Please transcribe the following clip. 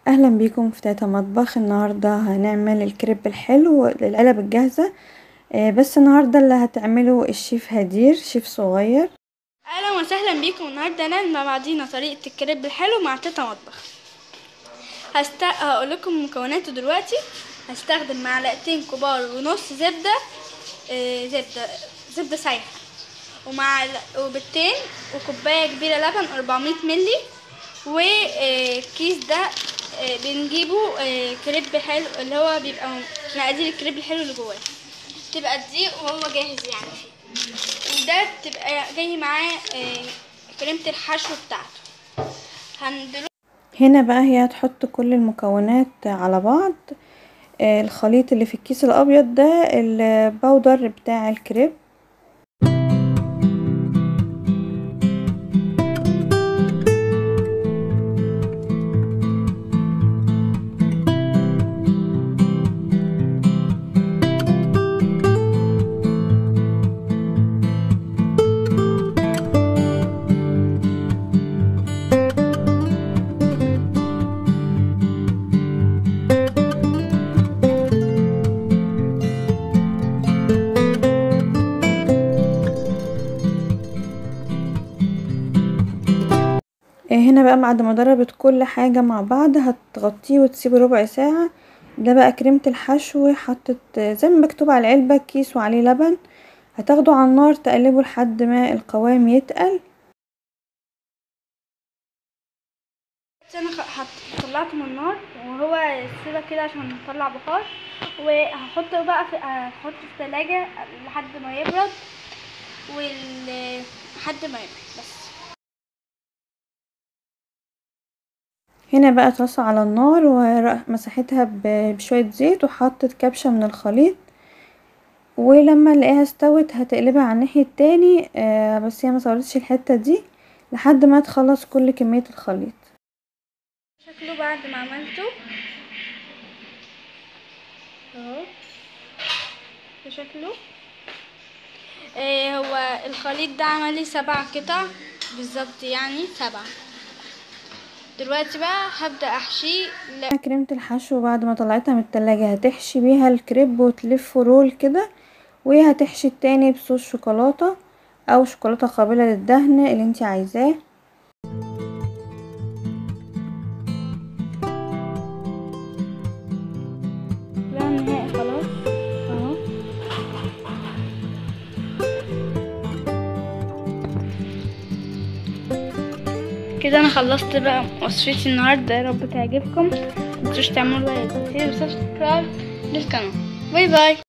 اهلا بيكم في تاتا مطبخ النهارده هنعمل الكريب الحلو العلب الجاهزه آه، بس النهارده اللي هتعمله الشيف هدير شيف صغير اهلا وسهلا بيكم النهارده نعمل مع بعضينا طريقه الكريب الحلو مع تيتا مطبخ هست... هقول لكم مكوناته دلوقتي هستخدم معلقتين كبار ونص زبده آه زبده زبده سايحه ومع وبيضتين وكوبايه كبيره لبن 400 ملي وكيس ده آه، بنجيبه آه، كريب حلو اللي هو بيبقى مقادير الكريب الحلو اللي جواه تبقى دقيق وهو جاهز يعني وده بتبقى جاي معاه آه، كريمة الحشو بتاعته هندلو هنا بقى هي هتحط كل المكونات على بعض آه، الخليط اللي في الكيس الابيض ده البودر بتاع الكريب هنا بقى بعد ما ضربت كل حاجة مع بعض هتغطيه وتسيبه ربع ساعة ده بقى كريمة الحشو حطت زي ما مكتوب على العلبة كيس وعليه لبن هتاخده على النار تقلبه لحد ما القوام يتقل انا حط طلعته من النار وهو سيبه كده عشان نطلع بخار وهحطه بقى في هحطه في التلاجة لحد ما يبرد وال لحد ما يبرد بس هنا بقى طاسة على النار ومسحتها بشوية زيت وحطت كبشة من الخليط ولما الاقيها استوت هتقلبها على الناحية التاني آه بس هي ما صورتش الحتة دي لحد ما تخلص كل كمية الخليط شكله بعد ما عملته اهو ده شكله آه هو الخليط ده عمل لي سبع قطع بالظبط يعني سبعة دلوقتي بقى هبدأ احشيه ل... كريمة الحشو بعد ما طلعتها من التلاجة هتحشي بيها الكريب وتلفه رول كده وهتحشي التاني بصوص شوكولاتة او شوكولاتة قابلة للدهن اللي انت عايزاه لا نهائي خلاص اهو كده انا خلصت بقى وصفتي النهارده يا رب تعجبكم متنسوش تعملوا لايك وسبسكرايب للقناه باي باي